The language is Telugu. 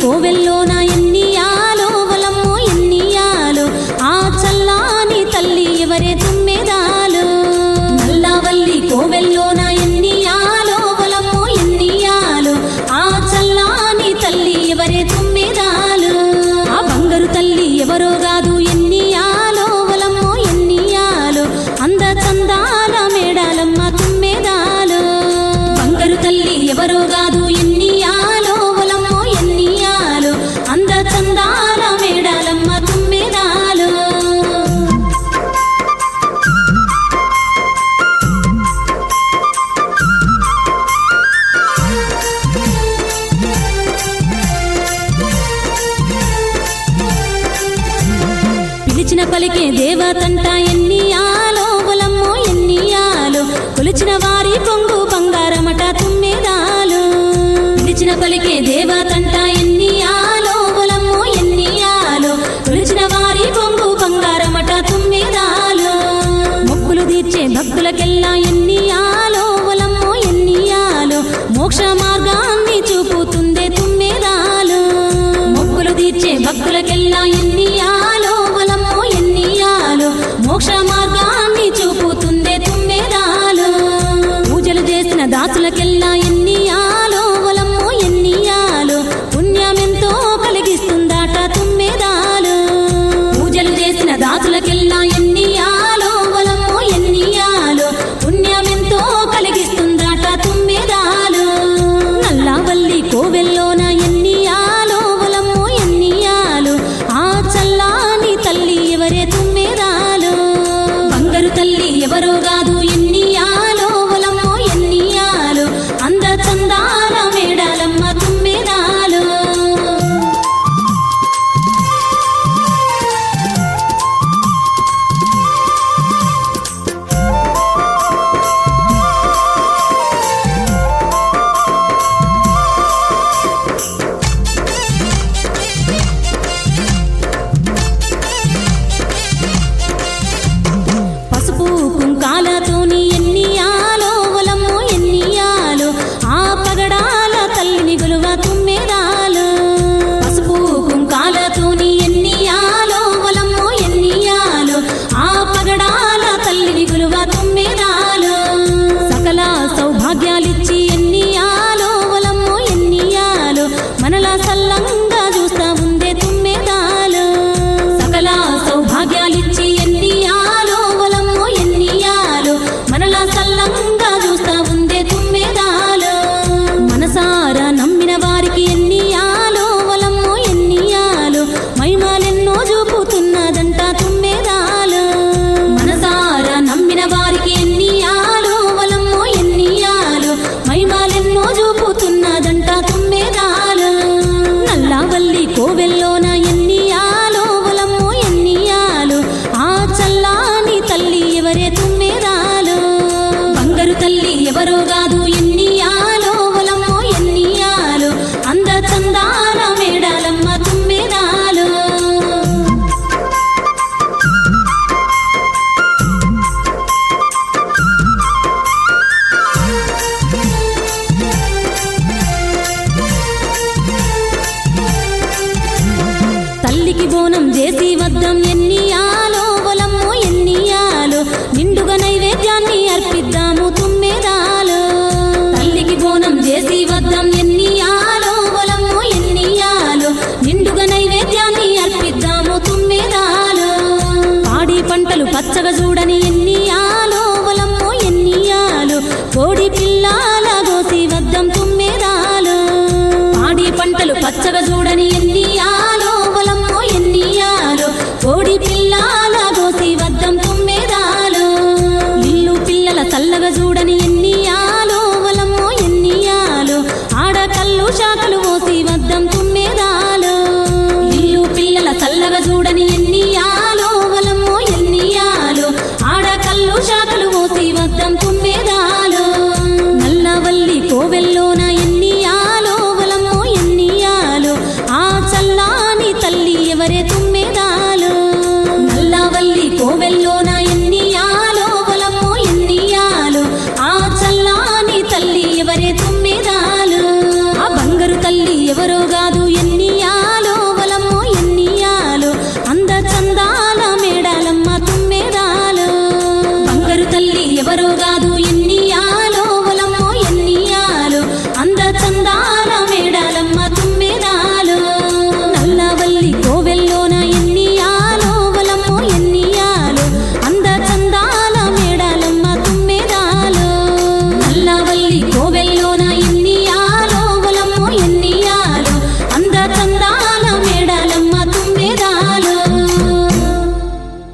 కోవెల్లోన ఎన్నియాలో వలమ్మో ఎన్నియాలో ఆ చల్లాని తల్లి ఎవరే తుమ్మెదాలు నల్లవల్లి కోవెల్లోన ఎన్నియాలో వలమ్మో ఎన్నియాలో ఆ చల్లాని తల్లి ఎవరే తుమ్మెదాలు ఆ బంగారు తల్లి ఎవరో కాదు ఎన్నియాలో వలమ్మో ఎన్నియాలో అంద చందాల మేడాలమ్మ తుమ్మెదాలు బంగారు తల్లి ఎవరో కాదు ఎన్నియాలో వలమ్మో ఎన్నియాలో అంద చందాల మేడాలమ్మ తుమ్మెదాలు పిలిచిన పలికే దేవతంట ఎన్నియాలో బలమ్మో ఎన్నియాలో కొలిచిన వారి కొంగు బంగారమట తుమ్మెదాలు పిలిచిన పలికే దేవతంట ఎన్నియాలో బలమ్మో ఎన్నియాలో కొలిచిన వారి కొంగు బంగారమట తుమ్మెదాలు మొక్కులు తీర్చే భక్తులకెల్లా ఎన్నియాలో బలమ్మో ఎన్నియాలో మోక్ష మార్గాన్ని చూపుతుందే తుమ్మెదాలు మొక్కులు తీర్చే భక్తులకెల్లా ఎన్నియాలో బలమ్మో ఎన్నియాలో మోక్ష మార్గాన్ని చూపుతుందే తుమ్మెదాలు పూజలు చేసిన దాసులకెల్లా ఎన్నియాలో బలమ్మో ఎన్నియాలో పుణ్యమెంతో కలిగిస్తుందాట తుమ్మెదాలు పూజలు చేసిన దాసులకెల్లా ఎన్నియాలో బలమ్మో ఎన్నియాలో పుణ్యమెంతో కలిగిస్తుందాట తుమ్మెదాలు నల్లవల్లి కోవెల్లోన ఎన్నియాలో బలమ్మో ఎన్నియాలో ఆ చల్లాని తల్లి ఎవరే తుమ్మెదాలు బంగారు తల్లి ఎవరో కాదు ఎన్నియాలో బలమ్మో ఎన్నియాలో అంద చందాల మేడాలమ్మ తుమ్మెదాలు పసుపు కుంకాలతోని ఎన్నియాలో వలమ్మో ఎన్నియాలో ఆ పగడాల తల్లిని గులువ తుమ్మెదాలు పసుపు కుంకాలతోని ఎన్నియాలో వలమ్మో ఎన్నియాలో ఆ పగడాల తల్లిని గులువ తుమ్మెదాలు సకల సౌభాగ్యాలిచ్చి ఎన్నియాలో వలమ్మో ఎన్నియాలో మనలా సల్లంగా చూస్తా ఉందే తుమ్మెదాలు సకల సౌభాగ్యాలిచ్చి ఎన్నియాలో వలమ్మో ఎన్నియాలో మనలా సల్లంగా చూస్తా ఉందే తుమ్మెదాలు మనసారా నమ్మిన వారికి ఎన్నియాలో వలమ్మో ఎన్నియాలో మైమాలెన్నో చూపుతున్నదంట తుమ్మెదాలు మనసారా నమ్మిన వారికి ఎన్నియాలో వలమ్మో ఎన్నియాలో మైమాలెన్నో చూపుతున్నదంట తుమ్మెదాలు నల్లవల్లి కోవెల్లోన ఎన్నియాలో వలమ్మో ఎన్నియాలో ఆ చల్లాని తల్లి ఎవరే తుమ్మెదాలు బంగారు తల్లి ఎవరో కాదు ఎన్నియాలో వలమ్మో ఎన్నియాలో అంద చందాల మేడాలమ్మ తుమ్మెదాలు తల్లికి బోనం చేసి వద్దం ఎన్నియాలో వలమ్మో ఎన్నియాలో నిండుగా నైవేద్యాన్ని అర్పిద్దాము తుమ్మెదాలు తల్లికి బోనం చేసి వద్దం ఎన్నియాలో వలమ్మో ఎన్నియాలో నిండుగా నైవేద్యాన్ని అర్పిద్దాము తుమ్మెదాలు పాడి పంటలు పచ్చగా చూడని ఎన్నియాలో వలమ్మో ఎన్నియాలో కోడి పిల్లాల గోసి వద్దం తుమ్మెదాలు పాడి పంటలు పచ్చగా చూడని ఎన్నియాలో వలమ్మో ఎన్నియాలో కోడి పిల్లాల గోసి వద్దం తుమ్మెదాలు ఇల్లు పిల్లల చల్లగా చూడని ఎన్నియాలో వలమ్మో ఎన్నియాలో ఆడకల్లు శాఖలు